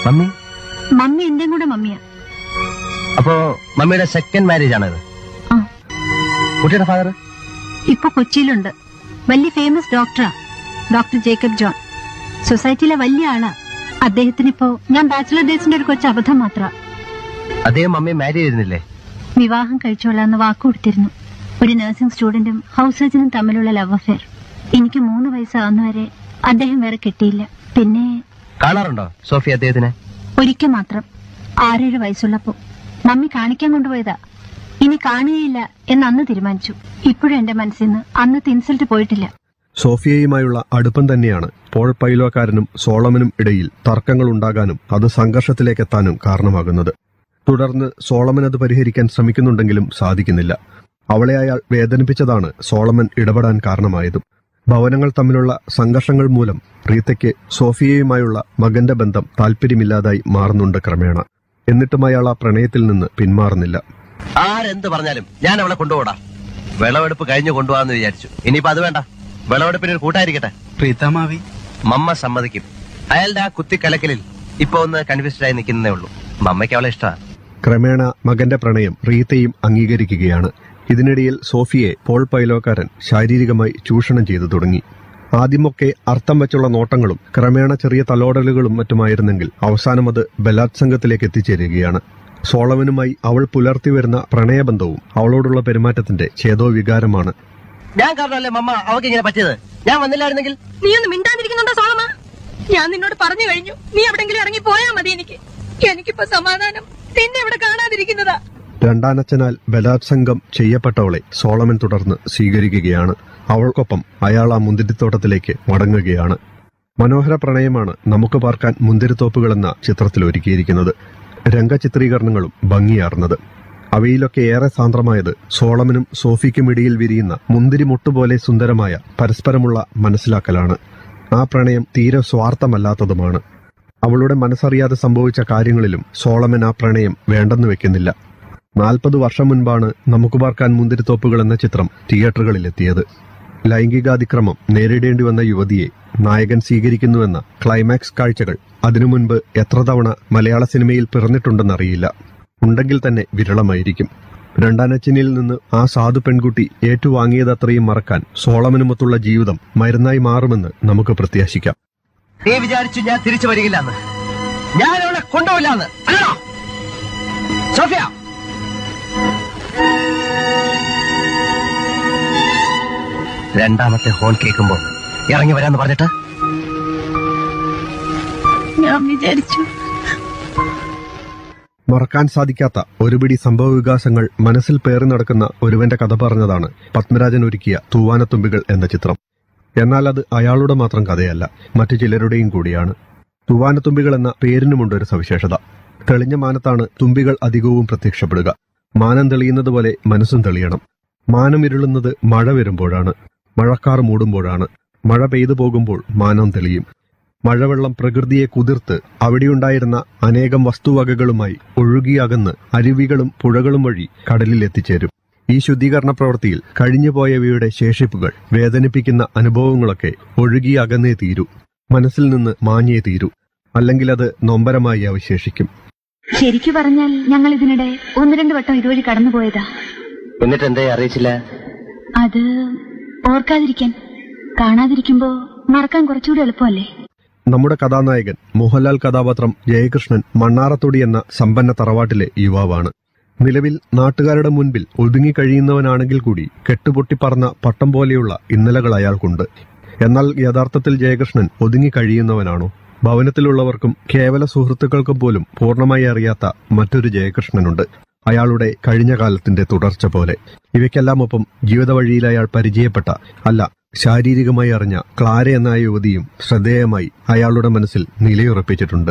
mummy mummy എന്റെയും കൂടെ മമ്മിയാ അപ്പോ മമ്മിയുടെ സെക്കൻഡ് മാരേജ് ആണത് ആ കുട്ടിയുടെ ഫാദർ ഇപ്പൊ കൊച്ചിയിലുണ്ട് വലിയ ഫേമസ് ഡോക്ടറാ ഡോക്ടർ ജേക്കബ് ജോൺ സൊസൈറ്റിയിലെ വലിയ ആളാ അദ്ദേഹത്തിനിപ്പോ ഞാൻ ബാച്ചിലർ ഡേയ്സിന്റെ ഒരു കൊച്ചു അബദ്ധം മാത്ര അദ്ദേഹം മമ്മിയെ മാരി ചെയ്തിരുന്നില്ലേ വിവാഹം കഴിച്ചോളാന്ന് വാക്കു കൊടുത്തിരുന്നു ഒരു നഴ്സിംഗ് സ്റ്റുഡന്റും ഹൗസ് സർജനും തമ്മിലുള്ള ലവ് അഫെയർ എനിക്ക് മൂന്ന് വയസ്സാവുന്നവരെ അദ്ദേഹം വേറെ കിട്ടിയില്ല പിന്നെ കാണാറുണ്ടോ സോഫി അദ്ദേഹത്തിനെ ഒരിക്കൽ മാത്രം ആറേഴ് വയസ്സുള്ളപ്പോ മമ്മി കാണിക്കാൻ കൊണ്ടുപോയതാ ഇനി കാണുകയില്ല എന്ന് അന്ന് തീരുമാനിച്ചു ഇപ്പോഴും എന്റെ മനസ്സിൽ നിന്ന് അന്നത്തെ ഇൻസൾട്ട് പോയിട്ടില്ല സോഫിയയുമായുള്ള അടുപ്പം തന്നെയാണ് പോൾ പൈലോക്കാരനും സോളമനും ഇടയിൽ തർക്കങ്ങൾ ഉണ്ടാകാനും അത് സംഘർഷത്തിലേക്കെത്താനും കാരണമാകുന്നത് തുടർന്ന് സോളമൻ അത് പരിഹരിക്കാൻ ശ്രമിക്കുന്നുണ്ടെങ്കിലും സാധിക്കുന്നില്ല അവളെ അയാൾ വേദനിപ്പിച്ചതാണ് സോളമൻ ഇടപെടാൻ കാരണമായതും ഭവനങ്ങൾ തമ്മിലുള്ള സംഘർഷങ്ങൾ മൂലം റീത്തയ്ക്ക് സോഫിയയുമായുള്ള മകന്റെ ബന്ധം താല്പര്യമില്ലാതായി മാറുന്നുണ്ട് ക്രമേണ എന്നിട്ടും അയാൾ ആ പ്രണയത്തിൽ നിന്ന് പിന്മാറുന്നില്ല ആരെന്ത് പറഞ്ഞാലും ഞാൻ അവളെ കൊണ്ടുപോടാ വിളവെടുപ്പ് കഴിഞ്ഞു കൊണ്ടുപോകാന്ന് വിചാരിച്ചു ഇനിയിപ്പോ അത് വേണ്ട വിളവെടുപ്പിന് ഒരു കൂട്ടായിരിക്കട്ടെ പ്രീതമാവി മമ്മ സമ്മതിക്കും അയാളുടെ ആ കുത്തിക്കലക്കലിൽ ഇപ്പൊ ഒന്ന് കൺഫ്യൂസ്ഡ് ആയി നിൽക്കുന്നേ ഉള്ളൂ മമ്മയ്ക്ക് അവളെ ഇഷ്ടമാണ് ക്രമേണ മകന്റെ പ്രണയം റീത്തയും അംഗീകരിക്കുകയാണ് ഇതിനിടയിൽ സോഫിയെ പോൾ പൈലോക്കാരൻ ശാരീരികമായി ചൂഷണം ചെയ്തു തുടങ്ങി ആദ്യമൊക്കെ അർത്ഥം വെച്ചുള്ള നോട്ടങ്ങളും ക്രമേണ ചെറിയ തലോടലുകളും മറ്റുമായിരുന്നെങ്കിൽ അവസാനം അത് ബലാത്സംഗത്തിലേക്ക് എത്തിച്ചേരുകയാണ് സോളവനുമായി അവൾ പുലർത്തി വരുന്ന പ്രണയബന്ധവും അവളോടുള്ള പെരുമാറ്റത്തിന്റെ ഛേദോ വികാരമാണ് ഞാൻ കാരണമല്ലേ മമ്മ അവക്ക് ഇങ്ങനെ പറ്റിയത് ഞാൻ വന്നില്ലായിരുന്നെങ്കിൽ നീ ഒന്ന് മിണ്ടാതിരിക്കുന്നുണ്ടോ സോളമ ഞാൻ നിന്നോട് പറഞ്ഞു കഴിഞ്ഞു നീ എവിടെങ്കിലും ഇറങ്ങി പോയാ മതി എനിക്ക് എനിക്കിപ്പോ സമാധാനം നിന്നെ ഇവിടെ കാണാതിരിക്കുന്നതാ രണ്ടാനച്ഛനാൽ ബലാത്സംഗം ചെയ്യപ്പെട്ടവളെ സോളമൻ തുടർന്ന് സ്വീകരിക്കുകയാണ് അവൾക്കൊപ്പം അയാൾ ആ മുന്തിരിത്തോട്ടത്തിലേക്ക് മടങ്ങുകയാണ് മനോഹര പ്രണയമാണ് നമുക്ക് പാർക്കാൻ മുന്തിരിത്തോപ്പുകളെന്ന ചിത്രത്തിൽ ഒരുക്കിയിരിക്കുന്നത് രംഗചിത്രീകരണങ്ങളും ഭംഗിയാർന്നത് അവയിലൊക്കെ ഏറെ സാന്ദ്രമായത് സോളമനും സോഫിക്കും ഇടയിൽ വിരിയുന്ന മുന്തിരി മുട്ടുപോലെ സുന്ദരമായ പരസ്പരമുള്ള മനസ്സിലാക്കലാണ് ആ പ്രണയം തീരെ സ്വാർത്ഥമല്ലാത്തതുമാണ് അവളുടെ മനസ്സറിയാതെ സംഭവിച്ച കാര്യങ്ങളിലും സോളമൻ ആ പ്രണയം വേണ്ടെന്ന് വെക്കുന്നില്ല നാൽപ്പത് വർഷം മുൻപാണ് നമുക്ക് പാർക്കാൻ മുന്തിരിത്തോപ്പുകൾ എന്ന ചിത്രം തിയേറ്ററുകളിലെത്തിയത് ലൈംഗികാതിക്രമം നേരിടേണ്ടി വന്ന യുവതിയെ നായകൻ സ്വീകരിക്കുന്നുവെന്ന ക്ലൈമാക്സ് കാഴ്ചകൾ അതിനു മുൻപ് എത്ര തവണ മലയാള സിനിമയിൽ പിറന്നിട്ടുണ്ടെന്നറിയില്ല ഉണ്ടെങ്കിൽ തന്നെ വിരളമായിരിക്കും രണ്ടാനച്ചിനിൽ നിന്ന് ആ സാധു പെൺകുട്ടി ഏറ്റുവാങ്ങിയതത്രയും മറക്കാൻ സോളമനുമൊത്തുള്ള ജീവിതം മരുന്നായി മാറുമെന്ന് നമുക്ക് പ്രത്യാശിക്കാം നീ വിചാരിച്ചു ഞാൻ തിരിച്ചു വരികില്ലെന്ന് ഞാൻ അവളെ കൊണ്ടുപോയില്ലാന്ന് അല്ലോ സോഫിയ രണ്ടാമത്തെ ഹോൺ കേൾക്കുമ്പോ ഇറങ്ങി വരാന്ന് പറഞ്ഞിട്ട് ഞാൻ വിചാരിച്ചു മറക്കാൻ സാധിക്കാത്ത ഒരുപിടി സംഭവവികാസങ്ങൾ മനസ്സിൽ പേറി നടക്കുന്ന ഒരുവന്റെ കഥ പറഞ്ഞതാണ് പത്മരാജൻ ഒരുക്കിയ തൂവാനത്തുമ്പികൾ എന്ന ചിത്രം എന്നാൽ അത് അയാളുടെ മാത്രം കഥയല്ല മറ്റു ചിലരുടെയും കൂടിയാണ് തൂവാനത്തുമ്പികൾ എന്ന പേരിനുമുണ്ട് ഒരു സവിശേഷത തെളിഞ്ഞ മാനത്താണ് തുമ്പികൾ അധികവും പ്രത്യക്ഷപ്പെടുക മാനം തെളിയുന്നത് പോലെ മനസ്സും തെളിയണം മാനം ഇരുളുന്നത് മഴ വരുമ്പോഴാണ് മഴക്കാർ മൂടുമ്പോഴാണ് മഴ പെയ്തു പോകുമ്പോൾ മാനം തെളിയും മഴവെള്ളം പ്രകൃതിയെ കുതിർത്ത് അവിടെയുണ്ടായിരുന്ന അനേകം വസ്തുവകകളുമായി ഒഴുകിയകന്ന് അരുവികളും പുഴകളും വഴി കടലിൽ എത്തിച്ചേരും ഈ ശുദ്ധീകരണ പ്രവൃത്തിയിൽ കഴിഞ്ഞുപോയവയുടെ ശേഷിപ്പുകൾ വേദനിപ്പിക്കുന്ന അനുഭവങ്ങളൊക്കെ ഒഴുകി അകന്നേ തീരൂ മനസ്സിൽ നിന്ന് മാഞ്ഞേ തീരൂ അല്ലെങ്കിൽ അത് നൊമ്പരമായി അവശേഷിക്കും ശരിക്കു പറഞ്ഞാൽ ഞങ്ങൾ ഇതിനിടെ ഒന്ന് രണ്ട് വട്ടം ഇതുവഴി കടന്നുപോയതാ എന്നിട്ട് എന്തേ അറിയിച്ചില്ല അത് ഓർക്കാതിരിക്കാൻ കാണാതിരിക്കുമ്പോ മറക്കാൻ കുറച്ചുകൂടി എളുപ്പമല്ലേ നമ്മുടെ കഥാനായകൻ മോഹൻലാൽ കഥാപാത്രം ജയകൃഷ്ണൻ മണ്ണാറത്തൊടി എന്ന സമ്പന്ന തറവാട്ടിലെ യുവാവാണ് നിലവിൽ നാട്ടുകാരുടെ മുൻപിൽ ഒതുങ്ങിക്കഴിയുന്നവനാണെങ്കിൽ കൂടി കെട്ടുപൊട്ടിപ്പറന്ന പട്ടം പോലെയുള്ള ഇന്നലകൾ അയാൾക്കുണ്ട് എന്നാൽ യഥാർത്ഥത്തിൽ ജയകൃഷ്ണൻ ഒതുങ്ങിക്കഴിയുന്നവനാണോ ഭവനത്തിലുള്ളവർക്കും കേവല സുഹൃത്തുക്കൾക്കും പോലും പൂർണ്ണമായി അറിയാത്ത മറ്റൊരു ജയകൃഷ്ണനുണ്ട് അയാളുടെ കഴിഞ്ഞ കാലത്തിന്റെ തുടർച്ച പോലെ ഇവയ്ക്കെല്ലാമൊപ്പം ജീവിത വഴിയിൽ അയാൾ പരിചയപ്പെട്ട അല്ല ശാരീരികമായി അറിഞ്ഞ ക്ലാര എന്ന ആ യുവതിയും ശ്രദ്ധേയമായി അയാളുടെ മനസ്സിൽ നിലയുറപ്പിച്ചിട്ടുണ്ട്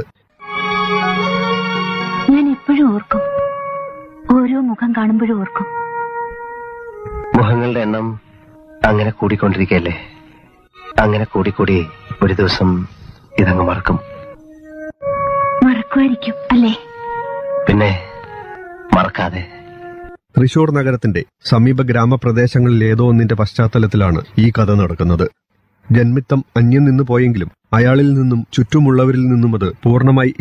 ഞാൻ എപ്പോഴും ഓർക്കും ഓരോ മുഖം കാണുമ്പോഴും ഓർക്കും മുഖങ്ങളുടെ എണ്ണം അങ്ങനെ കൂടിക്കൊണ്ടിരിക്കല്ലേ അങ്ങനെ കൂടിക്കൂടി ഒരു ദിവസം ഇതങ്ങ് മറക്കും മറക്കുമായിരിക്കും അല്ലേ പിന്നെ മറക്കാതെ തൃശൂർ നഗരത്തിന്റെ സമീപ ഗ്രാമപ്രദേശങ്ങളിൽ ഏതോ ഒന്നിന്റെ പശ്ചാത്തലത്തിലാണ് ഈ കഥ നടക്കുന്നത് ജന്മിത്തം അന്യം നിന്നു പോയെങ്കിലും അയാളിൽ നിന്നും ചുറ്റുമുള്ളവരിൽ നിന്നും അത് പൂർണ്ണമായി